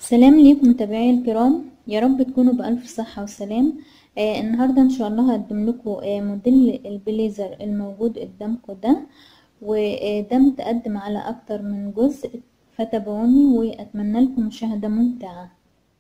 سلام ليكم متابعي الكرام يا رب تكونوا بألف صحة وسلام آه النهاردة ان شاء الله هقدم لكم آه موديل البليزر الموجود قدامكم ده وده متقدم على اكتر من جزء فتابعوني واتمنى لكم مشاهدة ممتعة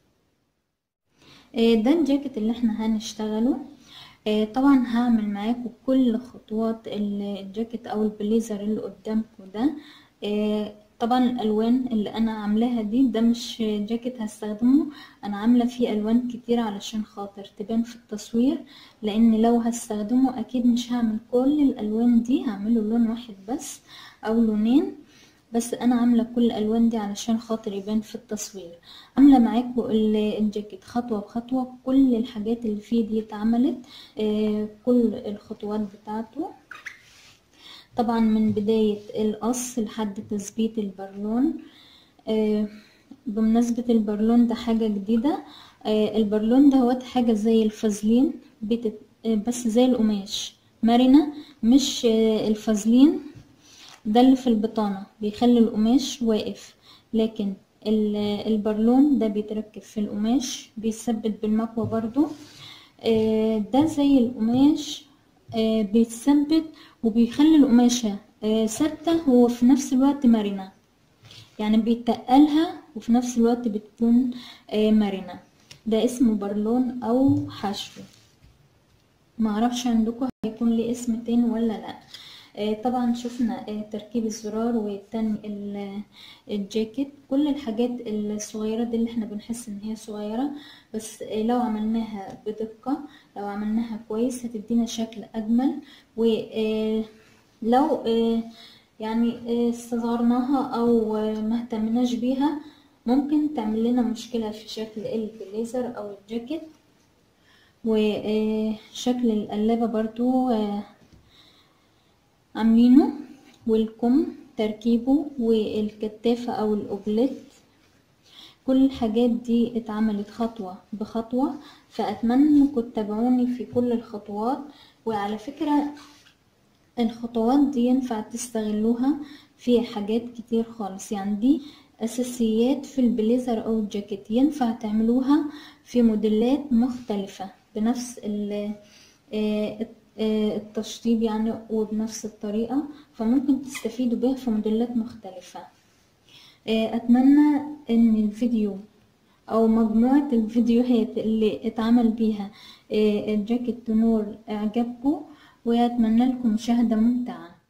آه ده الجاكيت اللي احنا هنشتغله آه طبعا هعمل معاكم كل خطوات الجاكيت او البليزر اللي قدامكم ده آه طبعا الالوان اللي انا عاملاها دي ده مش جاكيت هستخدمه انا عامله فيه الوان كتير علشان خاطر تبان في التصوير لان لو هستخدمه اكيد مش هعمل كل الالوان دي هعمله لون واحد بس او لونين بس انا عامله كل الالوان دي علشان خاطر يبان في التصوير عامله معاكم الجاكيت خطوه بخطوه كل الحاجات اللي فيه دي اتعملت آه كل الخطوات بتاعته طبعا من بداية القص لحد تثبيت البرلون آه بمناسبة البرلون ده حاجة جديدة آه البرلون ده هو حاجة زي الفازلين بتت... آه بس زي القماش مرنة مش الفازلين ده اللي في البطانة بيخلي القماش واقف لكن البرلون ده بيتركب في القماش بيثبت بالمكوى برضو ده زي القماش آه بيتثبت وبيخلي القماشة آه ثابتة وفي نفس الوقت مرنة يعني بيتقلها وفي نفس الوقت بتكون آه مرنة ده اسمه برلون او حشو معرفش عندكم هيكون ليه اسم تاني ولا لا طبعا شفنا تركيب الزرار والتاني الجاكيت كل الحاجات الصغيرة دي اللي احنا بنحس ان هي صغيرة بس لو عملناها بدقة لو عملناها كويس هتدينا شكل اجمل ولو يعني استصغرناها او ما اهتمناش بيها ممكن تعمل لنا مشكلة في شكل البليزر او الجاكيت وشكل القلابة برضو عاملينه والكم تركيبه والكتافة او الاوبليت كل الحاجات دي اتعملت خطوة بخطوة فاتمنى انكم تتابعوني في كل الخطوات وعلى فكرة الخطوات دي ينفع تستغلوها في حاجات كتير خالص يعني دي اساسيات في البليزر او الجاكيت ينفع تعملوها في موديلات مختلفة بنفس التشطيب يعني وبنفس الطريقة فممكن تستفيدوا بيها في موديلات مختلفة اتمنى ان الفيديو او مجموعة الفيديوهات اللي اتعمل بيها الجاكيت تنور اعجابكم واتمنى لكم مشاهدة ممتعة